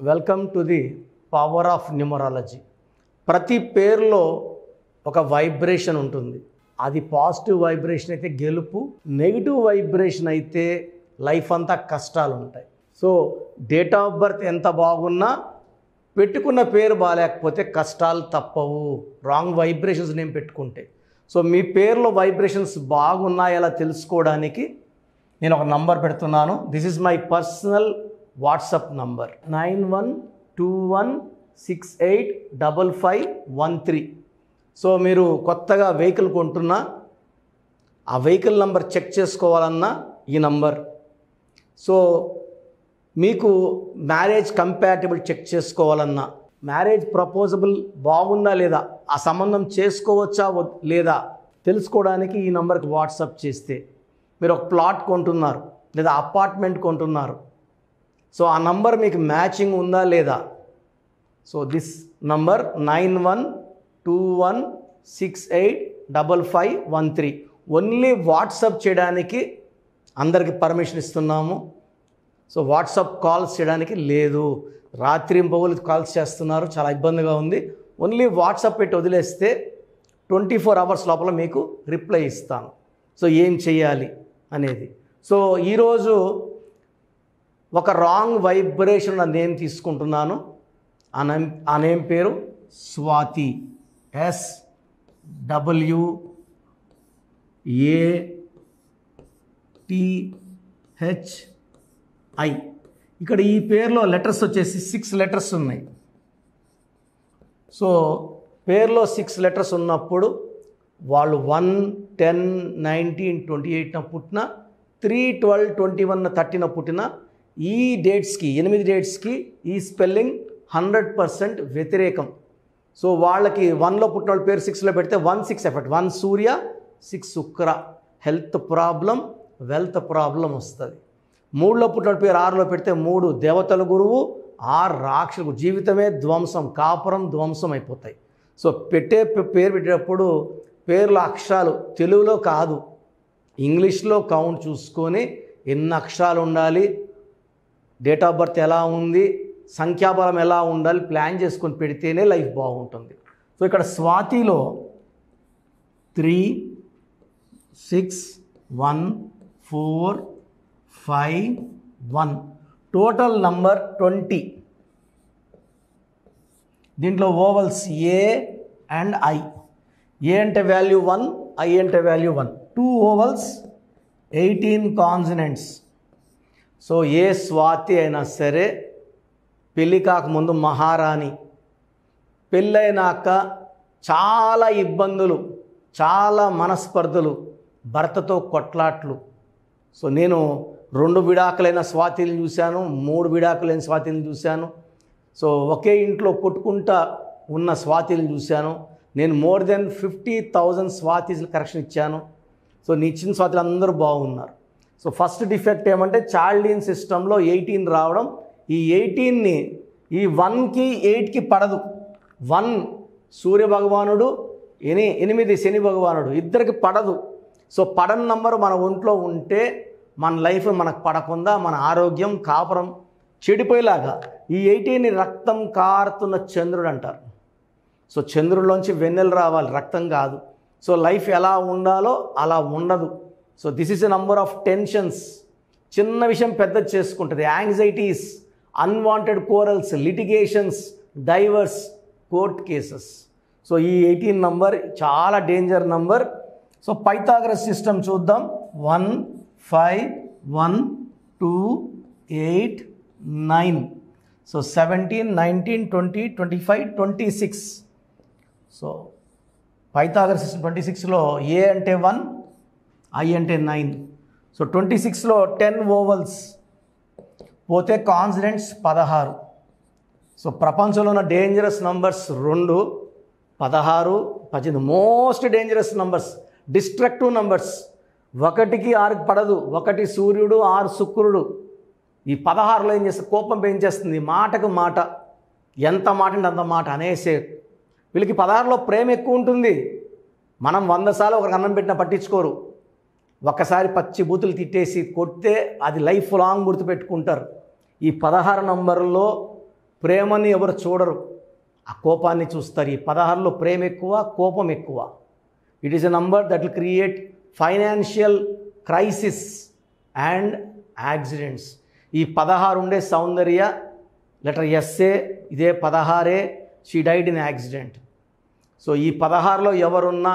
welcome to the power of numerology ప్రతి పేరులో ఒక వైబ్రేషన్ ఉంటుంది అది పాజిటివ్ వైబ్రేషన్ అయితే గెలుపు నెగిటివ్ వైబ్రేషన్ అయితే లైఫ్ అంతా కష్టాలు ఉంటాయి సో డేట్ ఆఫ్ బర్త్ ఎంత బాగున్నా పెట్టుకున్న పేరు బాగాలేకపోతే కష్టాలు తప్పవు రాంగ్ వైబ్రేషన్స్ నేను పెట్టుకుంటే సో మీ పేరులో వైబ్రేషన్స్ బాగున్నాయలా తెలుసుకోవడానికి నేను ఒక నంబర్ పెడుతున్నాను this is my personal WhatsApp number nine one two one six eight double five one three so మీరు కొత్తగా వెహికల్ కొంటున్నా ఆ వెహికల్ నంబర్ చెక్ చేసుకోవాలన్నా ఈ నంబర్ సో మీకు మ్యారేజ్ కంపాటబుల్ చెక్ చేసుకోవాలన్నా మ్యారేజ్ ప్రపోజబుల్ బాగుందా లేదా ఆ సంబంధం చేసుకోవచ్చా వద్- లేదా తెలుసుకోవడానికి ఈ నంబర్కి వాట్సాప్ చేస్తే మీరు ఒక ప్లాట్ కొంటున్నారు లేదా అపార్ట్మెంట్ కొంటున్నారు సో ఆ నంబర్ మీకు మ్యాచింగ్ ఉందా లేదా so this number nine one two one six eight double five one three only WhatsApp చేయడానికి అందరికి పర్మిషన్ ఇస్తున్నాము సో వాట్సాప్ కాల్స్ చేయడానికి లేదు రాత్రి పగులు కాల్స్ చేస్తున్నారు చాలా ఇబ్బందిగా ఉంది ఓన్లీ వాట్సాప్ పెట్టి వదిలేస్తే ట్వంటీ ఫోర్ అవర్స్ లోపల మీకు రిప్లై ఇస్తాను సో ఏం చేయాలి అనేది సో ఈరోజు ఒక రాంగ్ వైబ్రేషన్ ఉన్న నేమ్ తీసుకుంటున్నాను ఆ నేమ్ ఆ నేమ్ పేరు Swathi S W A T H I ఇక్కడ ఈ పేరులో లెటర్స్ వచ్చేసి సిక్స్ లెటర్స్ ఉన్నాయి సో పేరులో సిక్స్ లెటర్స్ ఉన్నప్పుడు వాళ్ళు వన్ టెన్ నైన్టీన్ ట్వంటీ ఎయిట్న పుట్టిన త్రీ ట్వెల్వ్ ట్వంటీ వన్ థర్టీన పుట్టిన ఈ డేట్స్కి ఎనిమిది డేట్స్కి ఈ స్పెల్లింగ్ హండ్రెడ్ పర్సెంట్ వ్యతిరేకం సో వాళ్ళకి వన్లో పుట్టిన వాళ్ళ పేరు సిక్స్లో పెడితే one six effect one Surya six Shukra health problem wealth problem వస్తుంది మూడులో పుట్టిన పేరు ఆరులో పెడితే మూడు దేవతల గురువు ఆరు రాక్షసు జీవితమే ధ్వంసం కాపురం ధ్వంసం అయిపోతాయి సో పెట్టే పే- పేరు పెట్టేటప్పుడు పేర్ల అక్షరాలు తెలుగులో కాదు ఇంగ్లీష్లో కౌంట్ చూసుకొని ఎన్ని అక్షరాలు ఉండాలి డేట్ ఆఫ్ బర్త్ ఎలా ఉంది సంఖ్యాబలం ఎలా ఉండాలి ప్లాన్ చేసుకొని పెడితేనే లైఫ్ బాగుంటుంది సో ఇక్కడ స్వాతిలో three six one four five one total number twenty దీంట్లో vowels A and I A అంటే వాల్యూ వన్ ఐ అంటే value one two vowels eighteen consonants so ఏ స్వాతి అయినా సరే పెళ్ళి కాకముందు మహారాణి పెళ్ళైనాక చాలా ఇబ్బందులు చాలా మనస్పర్ధలు భర్తతో కొట్లాట్లు సో నేను రెండు విడాకులైన స్వాతిని చూశాను మూడు విడాకులైన స్వాతిని చూశాను సో ఒకే ఇంట్లో కొట్టుకుంటా ఉన్న స్వాతిని చూశాను నేను more than fifty thousand Swathis correction ఇచ్చాను సో నీ ఇచ్చిన స్వాతిలు అందరూ బాగున్నారు సో ఫస్ట్ డిఫెక్ట్ ఏమంటే చాల్డీన్ సిస్టంలో ఎయిటీన్ రావడం ఈ ఎయిటీన్ని ఈ వన్కి ఎయిట్కి పడదు వన్ సూర్య భగవానుడు ఎని ఎనిమిది శని భగవానుడు ఇద్దరికి పడదు సో పడని నంబర్ మన ఒంట్లో ఉంటే మన లైఫ్ మనకు పడకుండా మన ఆరోగ్యం కాపురం చెడిపోయేలాగా ఈ ఎయిటీని రక్తం కారుతున్న చంద్రుడు అంటారు సో చంద్రుల్లోంచి వెన్నెలు రావాలి రక్తం కాదు సో లైఫ్ ఎలా ఉండాలో అలా ఉండదు so this is a number of tensions చిన్న విషయం పెద్ద చేసుకుంటుంది anxieties unwanted quarrels litigations divorce court cases so ఈ ఎయిటీన్ నంబర్ చాలా danger number so Pythagoras system చూద్దాం one five one two eight nine so seventeen nineteen twenty twenty five twenty six so Pythagoras system twenty సిక్స్లో A అంటే one I అంటే nine so twenty సిక్స్లో ten vowels పోతే consonants పదహారు so ప్రపంచంలో ఉన్న dangerous numbers రెండు పదహారు పద్దెనిమిది most dangerous numbers destructive numbers ఒకటికి ఆరుకి పడదు ఒకటి సూర్యుడు ఆరు శుక్రుడు ఈ పదహారులో ఏం చేస్తుంది కోపం పెంచేస్తుంది మాటకు మాట ఎంత మాట అంటే అంత మాట అనేసే వీళ్ళకి పదహారులో ప్రేమ ఎక్కువ ఉంటుంది మనం వంద సార్లు ఒకరికి అన్నం పెట్టినా పట్టించుకోరు ఒక్కసారి పచ్చి బూతులు తిట్టేసి కొడితే అది లైఫ్ లాంగ్ గుర్తుపెట్టుకుంటారు ఈ పదహారు నంబర్లో ప్రేమని ఎవరు చూడరు ఆ కోపాన్ని చూస్తారు ఈ పదహారులో ప్రేమ ఎక్కువ కోపం ఎక్కువ it is a number that will create financial crisis and accidents ఈ పదహారు ఉండే సౌందర్య లెటర్ ఎస్ఏ ఇదే పదహారే she died in accident so ఈ పదహారులో ఎవరున్నా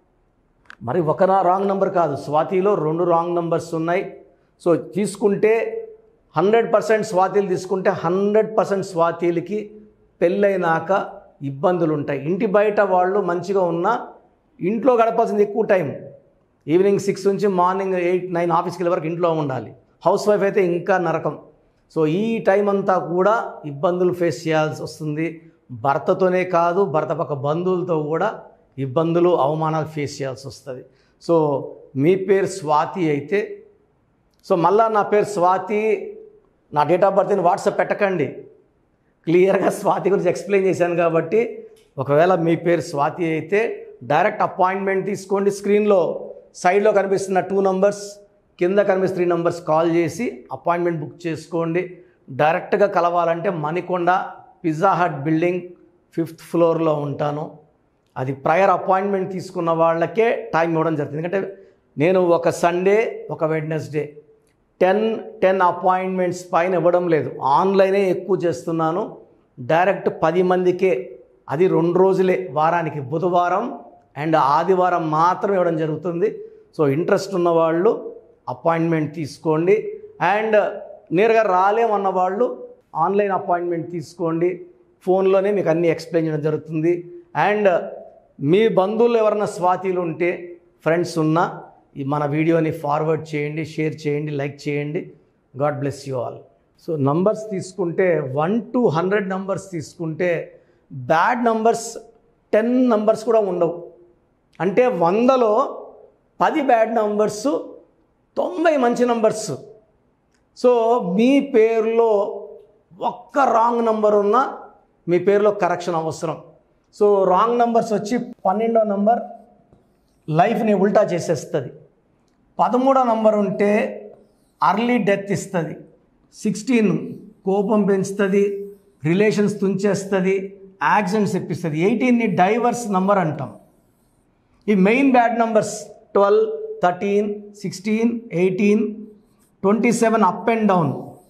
మరి ఒక రాంగ్ నెంబర్ కాదు స్వాతిలో రెండు రాంగ్ నెంబర్స్ ఉన్నాయి సో తీసుకుంటే హండ్రెడ్ పర్సెంట్ స్వాతీలు తీసుకుంటే హండ్రెడ్ పర్సెంట్ స్వాతీలకి పెళ్ళైనాక ఇబ్బందులు ఉంటాయి ఇంటి బయట వాళ్ళు మంచిగా ఉన్నా ఇంట్లో గడపాల్సింది ఎక్కువ టైం ఈవినింగ్ సిక్స్ నుంచి మార్నింగ్ ఎయిట్ నైన్ ఆఫీస్కి వెళ్ళే వరకు ఇంట్లో ఉండాలి హౌస్ వైఫ్ అయితే ఇంకా నరకం సో ఈ టైం అంతా కూడా ఇబ్బందులు ఫేస్ చేయాల్సి వస్తుంది భర్తతోనే కాదు భర్త పక్క బంధువులతో కూడా ఇబ్బందులు అవమానాలు ఫేస్ చేయాల్సి వస్తుంది సో మీ పేరు స్వాతి అయితే సో మళ్ళా నా పేరు స్వాతి నా డేట్ ఆఫ్ బర్త్ని వాట్సాప్ పెట్టకండి క్లియర్గా స్వాతి గురించి ఎక్స్ప్లెయిన్ చేశాను కాబట్టి ఒకవేళ మీ పేరు స్వాతి అయితే డైరెక్ట్ అపాయింట్మెంట్ తీసుకోండి స్క్రీన్లో సైడ్లో కనిపిస్తున్న టూ నంబర్స్ కింద కనిపిస్తున్న త్రీ నంబర్స్ కాల్ చేసి అపాయింట్మెంట్ బుక్ చేసుకోండి డైరెక్ట్గా కలవాలంటే Manikonda pizza hut building fifth ఫ్లోర్లో ఉంటాను అది ప్రయర్ అపాయింట్మెంట్ తీసుకున్న వాళ్ళకే టైం ఇవ్వడం జరుగుతుంది ఎందుకంటే నేను ఒక సండే ఒక వెడ్నెస్డే టెన్ టెన్ అపాయింట్మెంట్స్ పైన ఇవ్వడం లేదు ఆన్లైనే ఎక్కువ చేస్తున్నాను డైరెక్ట్ పది మందికే అది రెండు రోజులే వారానికి బుధవారం అండ్ ఆదివారం మాత్రం ఇవ్వడం జరుగుతుంది సో ఇంట్రెస్ట్ ఉన్న వాళ్ళు అపాయింట్మెంట్ తీసుకోండి అండ్ నేరుగా రాలేమన్న వాళ్ళు ఆన్లైన్ అపాయింట్మెంట్ తీసుకోండి ఫోన్లోనే మీకు అన్నీ ఎక్స్ప్లెయిన్ చేయడం జరుగుతుంది అండ్ మీ బంధువులు ఎవరైనా స్వాతీలు ఉంటే ఫ్రెండ్స్ ఉన్నా ఈ మన వీడియోని ఫార్వర్డ్ చేయండి షేర్ చేయండి లైక్ చేయండి God bless you all so numbers తీసుకుంటే వన్ టు హండ్రెడ్ నంబర్స్ తీసుకుంటే బ్యాడ్ నంబర్స్ టెన్ నంబర్స్ కూడా ఉండవు అంటే వందలో పది బ్యాడ్ నంబర్స్ తొంభై మంచి నంబర్స్ సో మీ పేరులో ఒక్క రాంగ్ నంబర్ ఉన్నా మీ పేరులో కరెక్షన్ అవసరం సో రాంగ్ నంబర్స్ వచ్చి పన్నెండో నంబర్ లైఫ్ని ఉల్టా చేసేస్తుంది పదమూడో నంబర్ ఉంటే అర్లీ డెత్ ఇస్తుంది సిక్స్టీన్ కోపం పెంచుతుంది రిలేషన్స్ తుంచేస్తుంది యాక్సిడెంట్స్ ఇప్పిస్తుంది ఎయిటీన్ని డైవర్స్ నంబర్ అంటాం ఈ main bad numbers twelve thirteen sixteen eighteen twenty seven up and down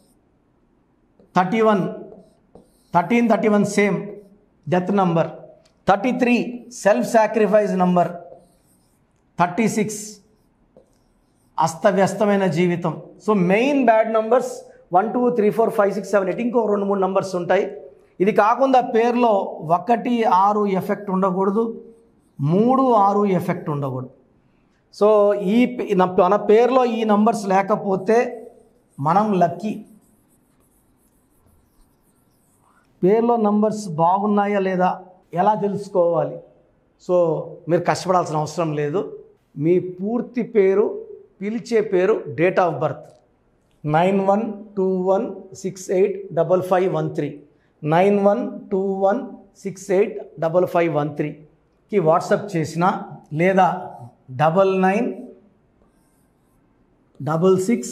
thirty one thirteen thirty one same death number thirty three self sacrifice number thirty six అస్తవ్యస్తమైన జీవితం so main bad numbers one two three four five six seven eight ఇంకో రెండు మూడు numbers ఉంటాయి ఇది కాకుండా పేరులో ఒకటి ఆరు ఎఫెక్ట్ ఉండకూడదు మూడు ఆరు ఎఫెక్ట్ ఉండకూడదు సో ఈ పే- నా- మన పేరులో ఈ నంబర్స్ లేకపోతే మనం లక్కీ పేర్లో నంబర్స్ బాగున్నాయా లేదా ఎలా తెలుసుకోవాలి సో మీరు కష్టపడాల్సిన అవసరం లేదు మీ పూర్తి పేరు పిలిచే పేరు date of birth nine one two one six eight double five one three nine one two one six eight double five one త్రీకి వాట్సాప్ చేసిన లేదా double nine double six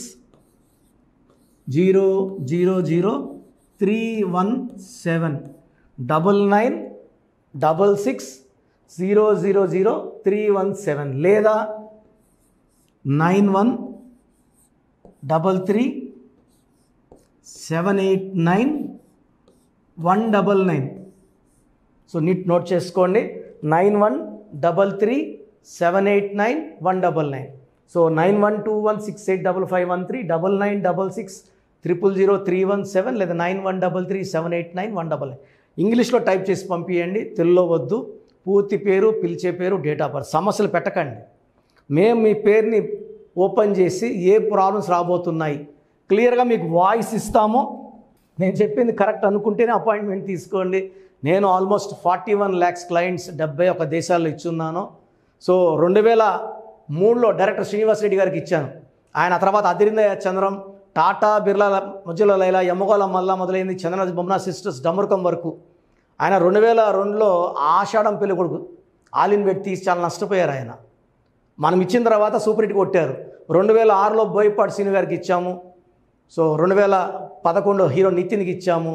zero zero zero three one seven double nine double six zero zero zero three one seven లేదా nine one double three seven eight nine one double nine so neat note చేసుకోండి nine one double three seven eight nine one double nine so nine one two one six eight double five one three double nine double six triple zero three one seven లేదా nine one double three seven eight nine one double nine ఇంగ్లీష్లో type చేసి పంపించండి తెలుగులో వద్దు పూర్తి పేరు పిలిచే పేరు డేట్ ఆఫ్ బర్త్ సమస్యలు పెట్టకండి మేము మీ పేరుని ఓపెన్ చేసి ఏ ప్రాబ్లమ్స్ రాబోతున్నాయి క్లియర్గా మీకు వాయిస్ ఇస్తాము నేను చెప్పింది కరెక్ట్ అనుకుంటేనే అపాయింట్మెంట్ తీసుకోండి నేను almost forty one lakhs clients డెబ్బై ఒక దేశాల్లో ఇచ్చున్నాను సో రెండు వేల మూడులో డైరెక్టర్ శ్రీనివాస్ రెడ్డి గారికి ఇచ్చాను ఆయన ఆ తర్వాత అదిరిందయ్య చంద్రం టాటా బిర్లా మధ్యలో లైలా యమ్మగోళం మల్లా మొదలైంది చంద్రనాథ్ బొమ్మనా సిస్టర్స్ డమరుకం వరకు ఆయన రెండు వేల రెండులో ఆషాఢం పెళ్లి కొడుకు ఆలిన్ పెట్టి తీసి చాలా నష్టపోయారు ఆయన మనం ఇచ్చిన తర్వాత సూపర్ హిట్ కొట్టారు రెండు వేల ఆరులో బోయపాటి సీని గారికి ఇచ్చాము సో రెండు వేల పదకొండులో హీరో నితిన్కి ఇచ్చాము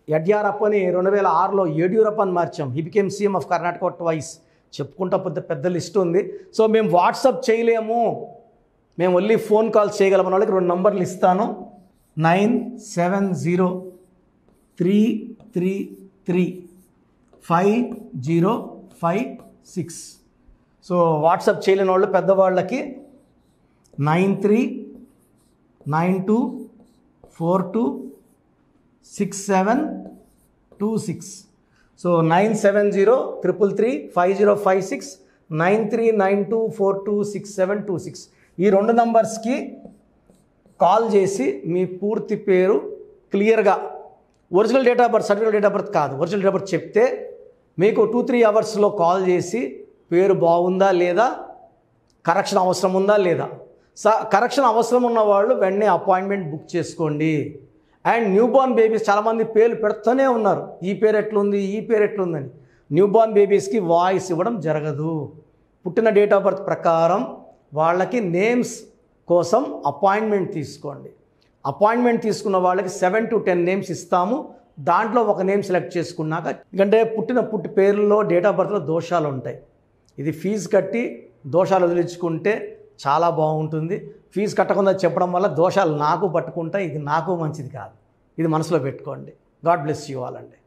యడ్యారప్ప అని రెండు వేల ఆరులో యడ్యూరప్ప అని మార్చాం he became CM of Karnataka twice చెప్పుకుంటా పెద్ద పెద్ద లిస్ట్ ఉంది సో మేము వాట్సాప్ చేయలేము మేము ఓన్లీ ఫోన్ కాల్స్ చేయగలం అన్న వాళ్ళకి రెండు నంబర్లు ఇస్తాను nine seven zero three three three five zero five six so WhatsApp చేయలేని వాళ్ళు పెద్దవాళ్ళకి nine three nine two four two six seven two six so nine seven zero triple three five zero five six nine three nine two four two six seven two six ఈ రెండు నంబర్స్కి call చేసి మీ పూర్తి పేరు క్లియర్గా original date of birth certificate date of birth కాదు original date of birth చెప్తే మీకు టూ త్రీ అవర్స్లో కాల్ చేసి పేరు బాగుందా లేదా కరెక్షన్ అవసరం ఉందా లేదా స కరెక్షన్ అవసరం ఉన్న వాళ్ళు వెంటనే అపాయింట్మెంట్ బుక్ చేసుకోండి అండ్ న్యూ బోర్న్ బేబీస్ చాలామంది పేర్లు పెడుతూనే ఉన్నారు ఈ పేరు ఎట్లుంది ఈ పేరు ఎట్లుందని న్యూ బోర్న్ బేబీస్కి వాయిస్ ఇవ్వడం జరగదు పుట్టిన డేట్ ఆఫ్ బర్త్ ప్రకారం వాళ్ళకి నేమ్స్ కోసం అపాయింట్మెంట్ తీసుకోండి అపాయింట్మెంట్ తీసుకున్న వాళ్ళకి సెవెన్ టు టెన్ నేమ్స్ ఇస్తాము దాంట్లో ఒక నేమ్ సెలెక్ట్ చేసుకున్నాక ఎందుకంటే పుట్టిన పుట్టి పేర్లలో డేట్ ఆఫ్ బర్త్లో దోషాలు ఉంటాయి ఇది ఫీజు కట్టి దోషాలు వదిలించుకుంటే చాలా బాగుంటుంది ఫీజు కట్టకుండా చెప్పడం వల్ల దోషాలు నాకు పట్టుకుంటాయి ఇది నాకు మంచిది కాదు ఇది మనసులో పెట్టుకోండి గాడ్ బ్లెస్ యూ ఆల్ అండి